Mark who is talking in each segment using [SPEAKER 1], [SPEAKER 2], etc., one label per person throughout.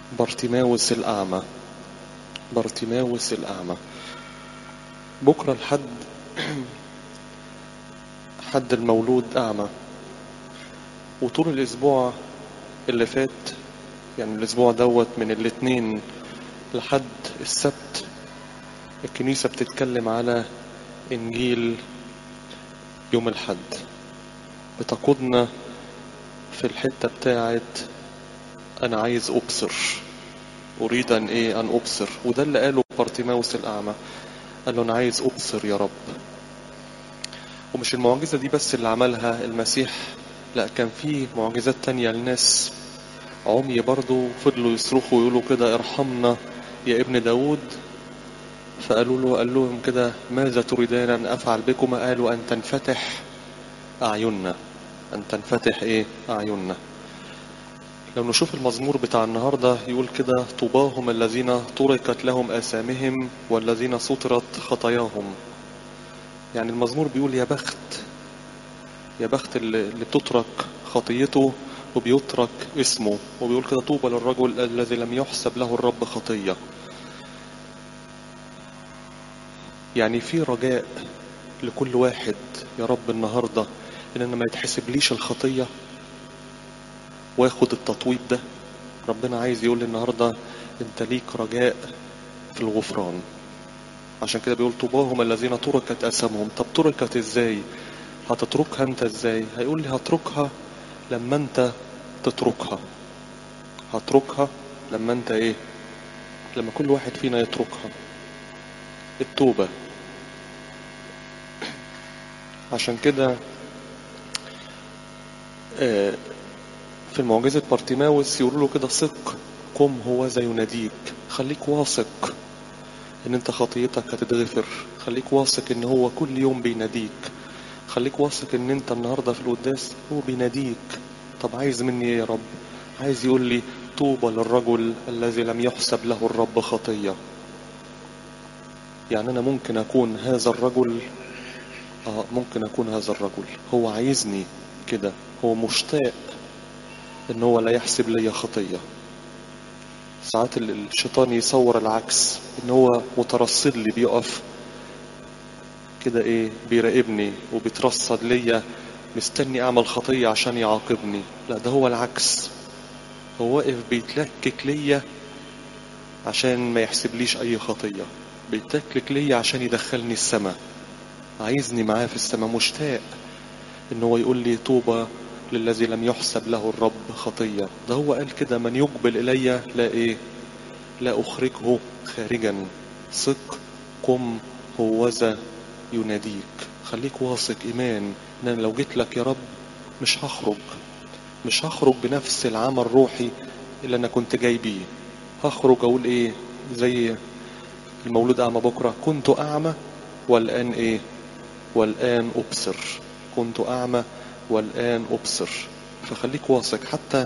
[SPEAKER 1] بارتيماوس الأعمى بارتيماوس الأعمى بكرة الحد حد المولود أعمى وطول الأسبوع اللي فات يعني الأسبوع دوت من الاثنين لحد السبت الكنيسة بتتكلم على إنجيل يوم الحد بتقودنا في الحتة بتاعت أنا عايز أبصر أريد أن إيه أن أبصر وده اللي قاله بارتيماوس الأعمى قال له أنا عايز أبصر يا رب ومش المعجزة دي بس اللي عملها المسيح لا كان في معجزات تانية لناس عمي برضو فضلوا يصرخوا ويقولوا كده ارحمنا يا ابن داود فقالوا له قال لهم كده ماذا تريدان أن أفعل بكما قالوا أن تنفتح أعيننا أن تنفتح إيه أعيننا لو نشوف المزمور بتاع النهاردة يقول كده طوباهم الذين تركت لهم آثامهم والذين سطرت خطاياهم يعني المزمور بيقول يا بخت يا بخت اللي اللي بتترك خطيته وبيترك اسمه وبيقول كده طوبى للرجل الذي لم يحسب له الرب خطية يعني في رجاء لكل واحد يا رب النهاردة ان انا ما يتحسبليش الخطية واخد التطويب ده ربنا عايز يقول لي النهاردة انت ليك رجاء في الغفران عشان كده بيقول طوباهم الذين تركت أسامهم طب تركت ازاي هتتركها انت ازاي هيقول لي هتركها لما انت تتركها هتركها لما انت ايه لما كل واحد فينا يتركها التوبة عشان كده آه، في المعجزة بارتيماوس يقولوا له كده ثق قم هو ذا يناديك خليك واثق ان انت خطيتك هتتغفر خليك واثق ان هو كل يوم بيناديك خليك واثق ان انت النهاردة في القداس هو بيناديك طب عايز مني ايه يا رب عايز يقول لي طوبى للرجل الذي لم يحسب له الرب خطية يعني انا ممكن اكون هذا الرجل اه ممكن اكون هذا الرجل هو عايزني كده هو مشتاق ان هو لا يحسب لي خطية ساعات ال- الشيطان يصور العكس ان هو مترصد لي بيقف كده ايه بيراقبني وبيترصد ليا مستني اعمل خطية عشان يعاقبني لا ده هو العكس هو واقف بيتلكك ليا عشان ما يحسبليش اي خطية بيتلكك ليا عشان يدخلني السماء عايزني معاه في السماء مشتاق ان هو يقول لي طوبى للذي لم يحسب له الرب خطية ده هو قال كده من يقبل إلي لا إيه لا أخرجه خارجا ثق قم هوذا يناديك خليك واثق إيمان إن أنا لو جيت لك يا رب مش هخرج مش هخرج بنفس العمل الروحي اللي أنا كنت جاي بيه هخرج أقول إيه زي المولود أعمى بكرة كنت أعمى والآن إيه والآن أبصر كنت أعمى والآن أبصر فخليك واثق حتى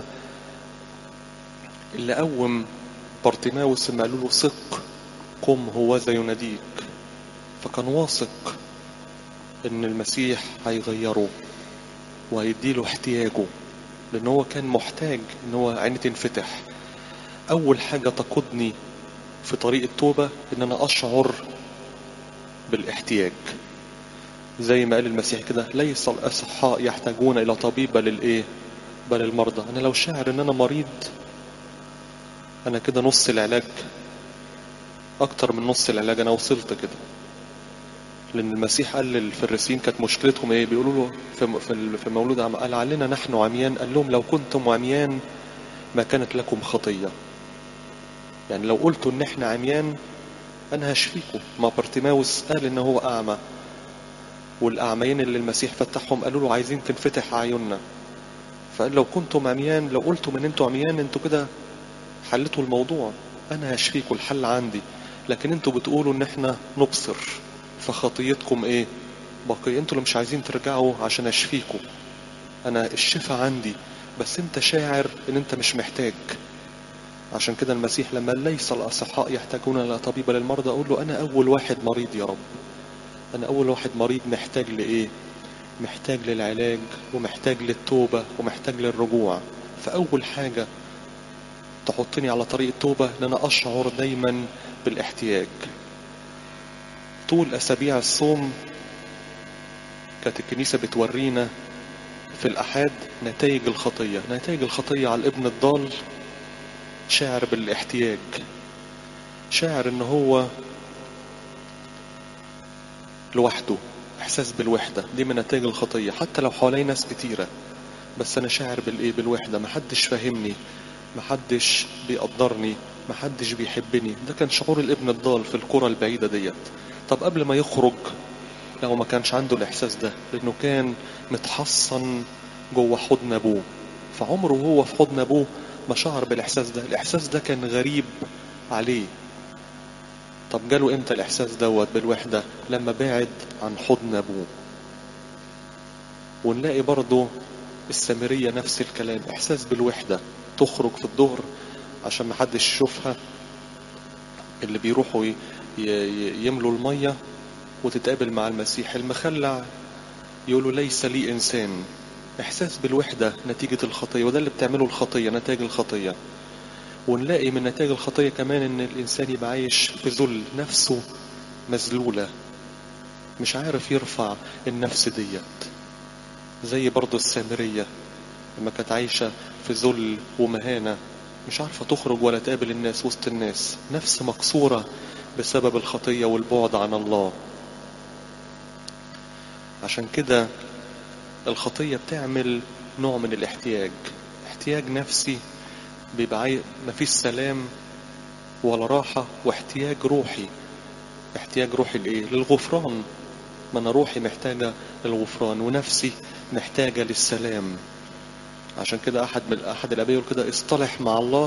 [SPEAKER 1] اللي قوم بارتيماوس لما قالوا له ثق قم هوذا يناديك فكان واثق ان المسيح هيغيره وهيديله احتياجه لان هو كان محتاج ان هو عيني تنفتح اول حاجة تقودني في طريق التوبة ان انا اشعر بالاحتياج زي ما قال المسيح كده ليس الأصحاء يحتاجون إلى طبيب بل الإيه بل المرضى أنا لو شاعر إن أنا مريض أنا كده نص العلاج أكتر من نص العلاج أنا وصلت كده لأن المسيح قال للفريسين كانت مشكلتهم إيه بيقولوا له في في في مولود عم قال علينا نحن عميان قال لهم لو كنتم عميان ما كانت لكم خطية يعني لو قلتوا إن إحنا عميان أنا هشفيكم ما بارتيماوس قال إن هو أعمى والأعميين اللي المسيح فتحهم قالوا له عايزين تنفتح أعيننا فقال لو كنتم عميان لو قلتم ان انتوا عميان انتوا كده حلتوا الموضوع انا هشفيكم الحل عندي لكن انتوا بتقولوا ان احنا نبصر فخطيتكم ايه باقي انتوا اللي مش عايزين ترجعوا عشان اشفيكم انا الشفاء عندي بس انت شاعر ان انت مش محتاج عشان كده المسيح لما ليس الاصحاء يحتاجون الى طبيب للمرضى اقول له انا اول واحد مريض يا رب انا اول واحد مريض محتاج لايه محتاج للعلاج ومحتاج للتوبة ومحتاج للرجوع فأول حاجة تحطني على طريق التوبة ان انا اشعر دايما بالاحتياج طول اسابيع الصوم كانت الكنيسة بتورينا في الأحاد نتائج الخطية نتائج الخطية على الابن الضال شاعر بالاحتياج شاعر ان هو لوحده احساس بالوحدة دي من نتائج الخطية حتى لو حوالي ناس كتيرة بس انا شاعر بالايه بالوحدة محدش فاهمني محدش بيقدرني محدش بيحبني ده كان شعور الابن الضال في القرى البعيدة ديت طب قبل ما يخرج لو ما كانش عنده الاحساس ده لانه كان متحصن جوه حضن ابوه فعمره هو في حضن ابوه ما شعر بالاحساس ده الاحساس ده كان غريب عليه طب جاله امتى الاحساس دوت بالوحده لما بعد عن حضن ابوه ونلاقي برضه السامريه نفس الكلام احساس بالوحده تخرج في الظهر عشان ما حدش يشوفها اللي بيروحوا يملوا الميه وتتقابل مع المسيح المخلع يقولوا ليس لي انسان احساس بالوحده نتيجه الخطيه وده اللي بتعمله الخطيه نتائج الخطيه ونلاقي من نتائج الخطيه كمان ان الانسان يبقى عايش في ذل نفسه مذلوله مش عارف يرفع النفس ديت زي برضه السامريه لما كانت عايشه في ذل ومهانه مش عارفه تخرج ولا تقابل الناس وسط الناس نفس مكسوره بسبب الخطيه والبعد عن الله عشان كده الخطية بتعمل نوع من الاحتياج احتياج نفسي بيبقى عاي... مفيش سلام ولا راحة واحتياج روحي احتياج روحي لإيه؟ للغفران ما أنا روحي محتاجة للغفران ونفسي محتاجة للسلام عشان كده أحد من أحد الآباء يقول كده اصطلح مع الله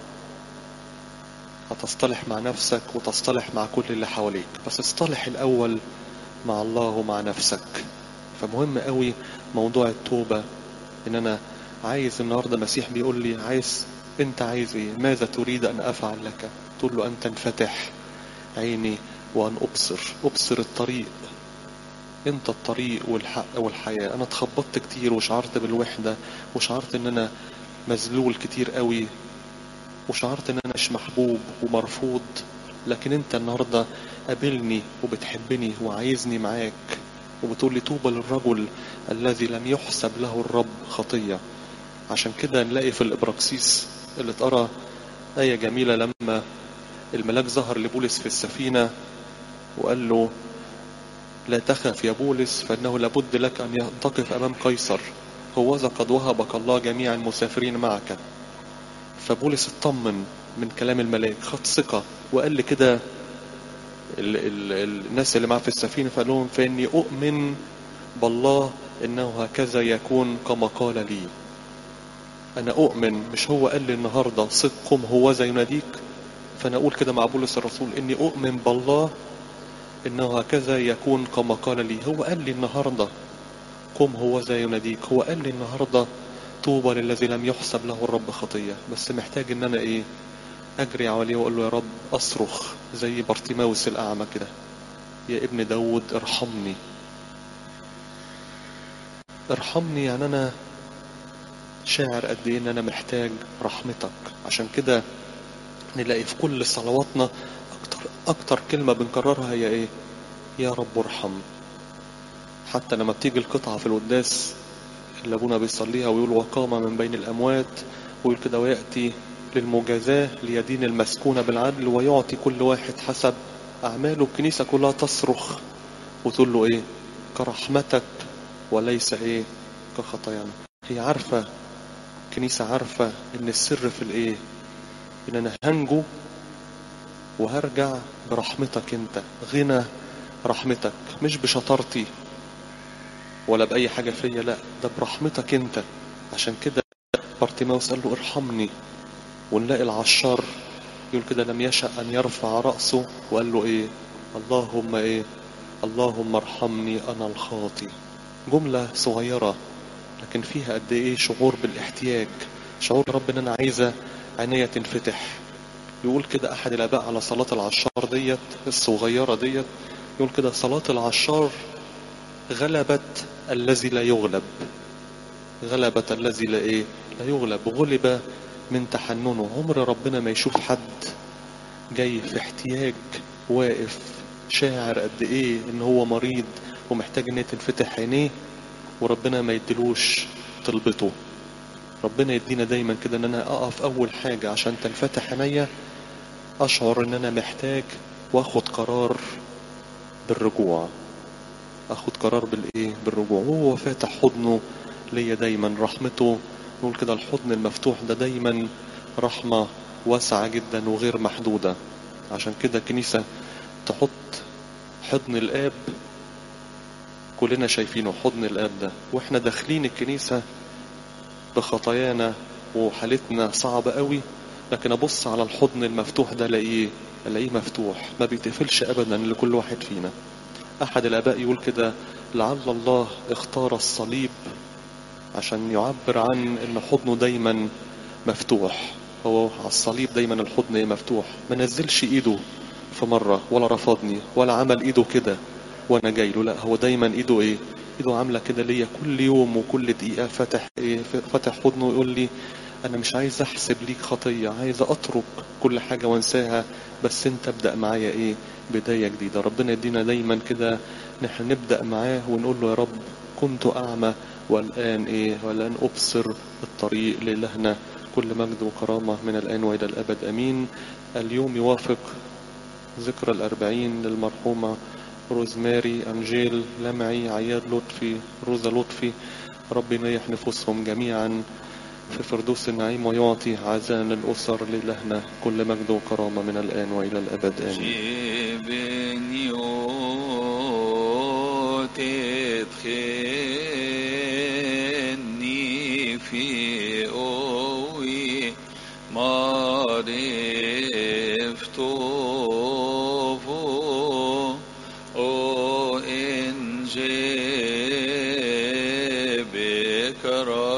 [SPEAKER 1] هتصطلح مع نفسك وتصطلح مع كل اللي حواليك بس اصطلح الأول مع الله ومع نفسك فمهم قوي موضوع التوبة ان انا عايز النهاردة المسيح بيقول لي عايز انت عايز ايه ماذا تريد ان افعل لك تقول له ان تنفتح عيني وان ابصر ابصر الطريق انت الطريق والحق والحياة انا اتخبطت كتير وشعرت بالوحدة وشعرت ان انا مذلول كتير قوي وشعرت ان انا مش محبوب ومرفوض لكن انت النهاردة قابلني وبتحبني وعايزني معاك وبتقول لي طوبى للرجل الذي لم يحسب له الرب خطية عشان كده نلاقي في الإبراكسيس اللي اتقرا آية جميلة لما الملاك ظهر لبولس في السفينة وقال له لا تخف يا بولس فإنه لابد لك أن تقف أمام قيصر هوذا قد وهبك الله جميع المسافرين معك فبولس اطمن من كلام الملاك خد ثقة وقال لي كده ال ال الناس اللي معاه في السفينة فقال لهم فإني أؤمن بالله إنه هكذا يكون كما قال لي أنا أؤمن مش هو قال لي النهاردة صدقكم هو زي يناديك فأنا أقول كده مع بولس الرسول إني أؤمن بالله إنه هكذا يكون كما قال لي هو قال لي النهاردة قم هو زي يناديك هو قال لي النهاردة طوبى للذي لم يحسب له الرب خطية بس محتاج إن أنا إيه أجري عليه وأقول له يا رب أصرخ زي بارتيماوس الأعمى كده يا ابن داود ارحمني ارحمني يعني أنا شاعر قد إيه إن أنا محتاج رحمتك عشان كده نلاقي في كل صلواتنا أكتر أكتر كلمة بنكررها هي إيه يا رب ارحم حتى لما بتيجي القطعة في القداس اللي أبونا بيصليها ويقول وقام من بين الأموات ويقول كده ويأتي للمجازاة ليدين المسكونة بالعدل ويعطي كل واحد حسب أعماله الكنيسة كلها تصرخ وتقول له إيه كرحمتك وليس إيه كخطايانا هي عارفة الكنيسة عارفة إن السر في الإيه إن أنا هنجو وهرجع برحمتك أنت غنى رحمتك مش بشطارتي ولا بأي حاجة فيا لا ده برحمتك أنت عشان كده بارتيماوس قال له ارحمني ونلاقي العشار يقول كده لم يشأ أن يرفع رأسه وقال له إيه اللهم إيه اللهم ارحمني أنا الخاطي جملة صغيرة لكن فيها قد إيه شعور بالاحتياج شعور رب إن أنا عايزة عينيا تنفتح يقول كده أحد الآباء على صلاة العشار ديت الصغيرة ديت يقول كده صلاة العشار غلبت الذي لا يغلب غلبت الذي لا إيه لا يغلب غلب من تحننه عمر ربنا ما يشوف حد جاي في احتياج واقف شاعر قد ايه ان هو مريض ومحتاج ان هي تنفتح عينيه وربنا ما يديلوش طلبته ربنا يدينا دايما كده ان انا اقف اول حاجة عشان تنفتح عينيا اشعر ان انا محتاج واخد قرار بالرجوع اخد قرار بالايه بالرجوع وهو فاتح حضنه ليا دايما رحمته نقول كده الحضن المفتوح ده دايما رحمة واسعة جدا وغير محدودة عشان كده الكنيسة تحط حضن الآب كلنا شايفينه حضن الآب ده واحنا داخلين الكنيسة بخطايانا وحالتنا صعبة قوي لكن ابص على الحضن المفتوح ده الاقيه الاقيه مفتوح ما بيتقفلش ابدا لكل واحد فينا احد الاباء يقول كده لعل الله اختار الصليب عشان يعبر عن ان حضنه دايما مفتوح هو على الصليب دايما الحضن مفتوح ما نزلش ايده في مرة ولا رفضني ولا عمل ايده كده وانا جاي له لا هو دايما ايده ايه ايده عاملة كده ليا كل يوم وكل دقيقة فتح ايه فتح حضنه ويقول لي انا مش عايز احسب ليك خطية عايز اترك كل حاجة وانساها بس انت ابدأ معايا ايه بداية جديدة ربنا يدينا دايما كده نحن نبدأ معاه ونقول له يا رب كنت اعمى والان ايه والان ابصر الطريق لإلهنا كل مجد وكرامة من الآن وإلى الأبد أمين اليوم يوافق ذكرى الأربعين للمرحومة روزماري أنجيل لمعي عياد لطفي روزا لطفي رب ينيح نفوسهم جميعا في فردوس النعيم ويعطي عزاء للأسر لإلهنا كل مجد وكرامة من الآن وإلى الأبد آمين
[SPEAKER 2] تدخلني في قوي معرفته او انجي بكرامة